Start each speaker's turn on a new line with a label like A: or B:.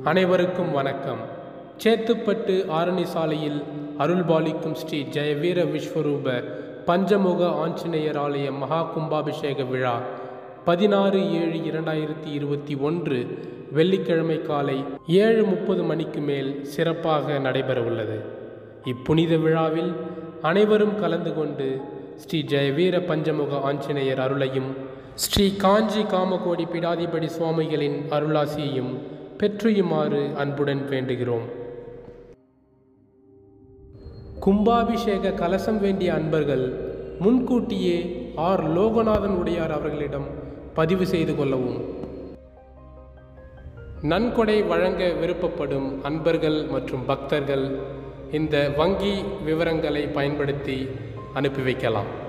A: அனைவருக்கும் வணக்கம் சேத்துப்பட்டு ஆரணி சாலையில் அருள்பாலிக்கும் ஸ்ரீ ஜெயவீர விஸ்வரூப பஞ்சமுக ஆஞ்சநேயர் ஆலய மகா கும்பாபிஷேக விழா பதினாறு ஏழு இரண்டாயிரத்தி இருபத்தி ஒன்று வெள்ளிக்கிழமை காலை ஏழு முப்பது மணிக்கு மேல் சிறப்பாக நடைபெறவுள்ளது இப்புனித விழாவில் அனைவரும் கலந்து கொண்டு ஸ்ரீ ஜெயவீர பஞ்சமுக ஆஞ்சநேயர் அருளையும் ஸ்ரீ காஞ்சி காமகோடி பிடாதிபதி சுவாமிகளின் அருளாசியையும் பெற்றுயுமாறு அன்புடன் வேண்டுகிறோம் கும்பாபிஷேக கலசம் வேண்டிய அன்பர்கள் முன்கூட்டியே ஆர் லோகநாதன் உடையார் அவர்களிடம் பதிவு செய்து கொள்ளவும் நன்கொடை வழங்க விருப்பப்படும் அன்பர்கள் மற்றும் பக்தர்கள் இந்த வங்கி விவரங்களை பயன்படுத்தி அனுப்பி வைக்கலாம்